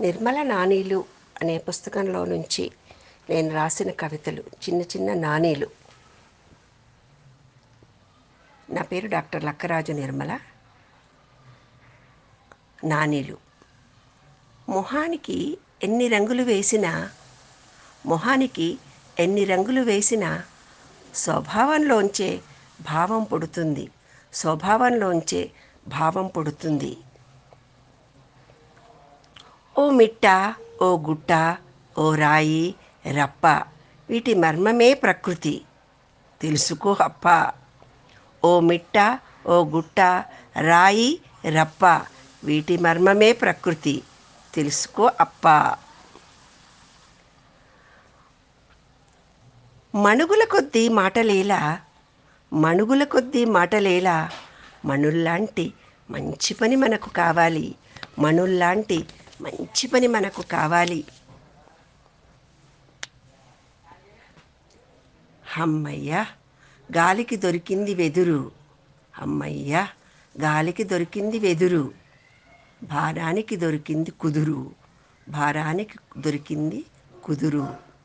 నిర్మల నానీలు అనే పుస్తకంలో నుంచి నేను రాసిన కవితలు చిన్న చిన్న నానీలు నా పేరు డాక్టర్ లక్కరాజు నిర్మల నానీలు మొహానికి ఎన్ని రంగులు వేసినా మొహానికి ఎన్ని రంగులు వేసినా స్వభావంలోంచే భావం పుడుతుంది స్వభావంలోంచే భావం పుడుతుంది ఓ మిట్ట ఓ గుట్ట ఓ రాయి రప్ప వీటి మర్మమే ప్రకృతి తెలుసుకో అప్ప ఓ మిట్ట ఓ గుట్ట రాయి రప్ప వీటి మర్మమే ప్రకృతి తెలుసుకో అప్ప మణుగుల కొద్దీ మాటలేలా మణుగుల కొద్దీ మాటలేలా మణుల్లాంటి మంచి పని మనకు కావాలి మణుల్లాంటి మంచి పని మనకు కావాలి అమ్మయ్య గాలికి దొరికింది వెదురు అమ్మయ్య గాలికి దొరికింది వెదురు భారానికి దొరికింది కుదురు భారానికి దొరికింది కుదురు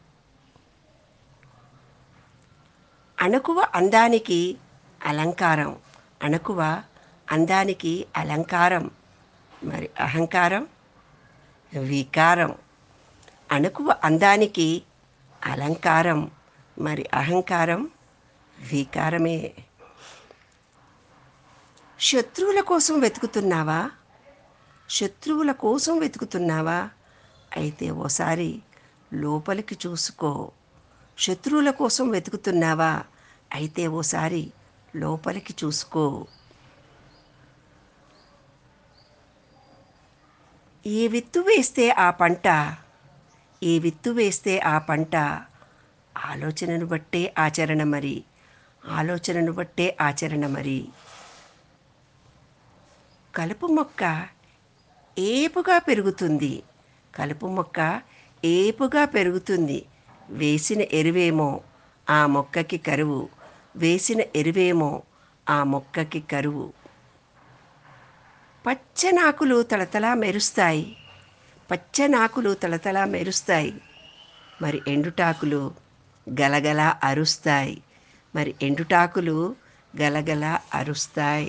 అణకువ అందానికి అలంకారం అణకువ అందానికి అలంకారం మరి అహంకారం వికారం అణకువ అందానికి అలంకారం మరి అహంకారం వికారమే శత్రువుల కోసం వెతుకుతున్నావా శత్రువుల కోసం వెతుకుతున్నావా అయితే ఓసారి లోపలికి చూసుకో శత్రువుల కోసం వెతుకుతున్నావా అయితే ఓసారి లోపలికి చూసుకో ఏ విత్తు వేస్తే ఆ పంట ఏ విత్తు వేస్తే ఆ పంట ఆలోచనను బట్టే ఆచరణ మరి ఆలోచనను బట్టే ఆచరణ మరి కలుపు మొక్క ఏపుగా పెరుగుతుంది కలుపు మొక్క ఏపుగా పెరుగుతుంది వేసిన ఎరువేమో ఆ మొక్కకి కరువు వేసిన ఎరువేమో ఆ మొక్కకి కరువు పచ్చనాకులు తలతలా మెరుస్తాయి పచ్చనాకులు తలతలా మెరుస్తాయి మరి ఎండుటాకులు గలగల అరుస్తాయి మరి ఎండుటాకులు గలగల అరుస్తాయి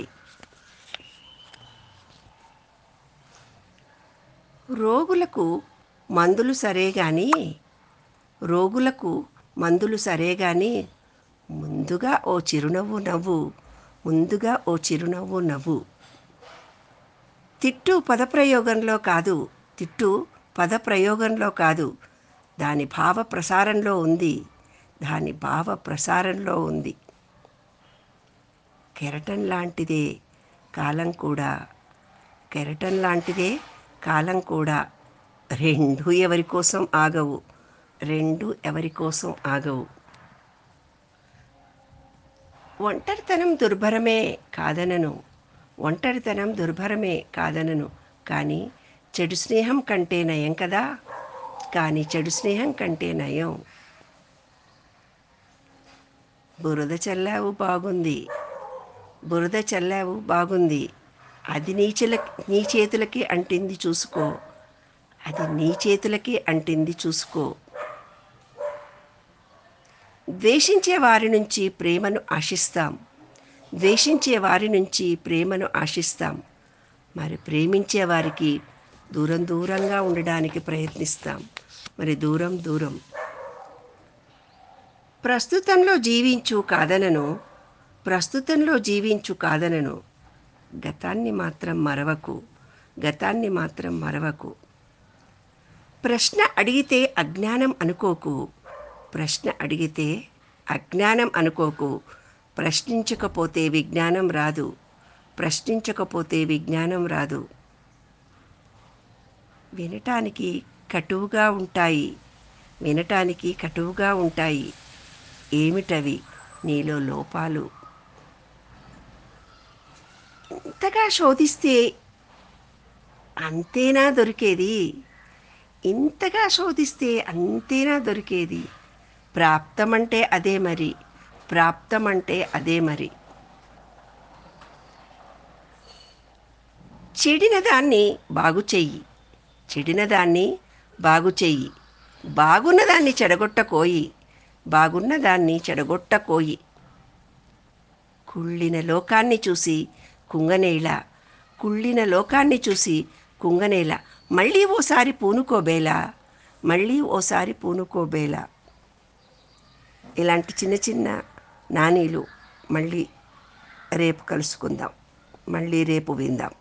రోగులకు మందులు సరే కానీ రోగులకు మందులు సరే కానీ ముందుగా ఓ చిరునవ్వు నవ్వు ముందుగా ఓ చిరునవ్వు నవ్వు తిట్టు పదప్రయోగంలో కాదు తిట్టు పదప్రయోగంలో కాదు దాని భావ ప్రసారంలో ఉంది దాని భావ ప్రసారంలో ఉంది కెరటం లాంటిదే కాలం కూడా కెరటం లాంటిదే కాలం కూడా రెండు ఎవరి కోసం ఆగవు రెండు ఎవరి కోసం ఆగవు ఒంటరితనం దుర్భరమే కాదనను ఒంటరితనం దుర్భరమే కాదనను కానీ చెడు స్నేహం కంటే నయం కదా కానీ చెడు స్నేహం కంటే నయం బురద చల్లావు బాగుంది బురద చల్లావు బాగుంది అది నీ చెల నీ చేతులకి అంటింది చూసుకో అది నీ చేతులకి అంటింది చూసుకో ద్వేషించే వారి నుంచి ప్రేమను ఆశిస్తాం ద్వేషించే వారి నుంచి ప్రేమను ఆశిస్తాం మరి ప్రేమించే వారికి దూరం దూరంగా ఉండడానికి ప్రయత్నిస్తాం మరి దూరం దూరం ప్రస్తుతంలో జీవించు కాదనను ప్రస్తుతంలో జీవించు కాదనను గతాన్ని మాత్రం మరవకు గతాన్ని మాత్రం మరవకు ప్రశ్న అడిగితే అజ్ఞానం అనుకోకు ప్రశ్న అడిగితే అజ్ఞానం అనుకోకు ప్రశ్నించకపోతే విజ్ఞానం రాదు ప్రశ్నించకపోతే విజ్ఞానం రాదు వినటానికి కటువుగా ఉంటాయి వినటానికి కటువుగా ఉంటాయి ఏమిటవి నీలో లోపాలు ఇంతగా శోధిస్తే అంతేనా దొరికేది ఇంతగా శోధిస్తే అంతేనా దొరికేది ప్రాప్తమంటే అదే మరి ప్రాప్తమంటే అదే మరి చెడిన దాన్ని బాగు చెయ్యి చెడిన దాన్ని బాగు చెయ్యి బాగున్న దాన్ని చెడగొట్టకోయి బాగున్న దాన్ని చెడగొట్టకోయి కుళ్ళిన లోకాన్ని చూసి కుంగనేల కుళ్ళిన లోకాన్ని చూసి కుంగనేల మళ్ళీ ఓసారి పూనుకోబేలా మళ్ళీ ఓసారి పూనుకోబేలా ఇలాంటి చిన్న చిన్న నానీలు మళ్ళీ రేపు కలుసుకుందాం మళ్ళీ రేపు విందాం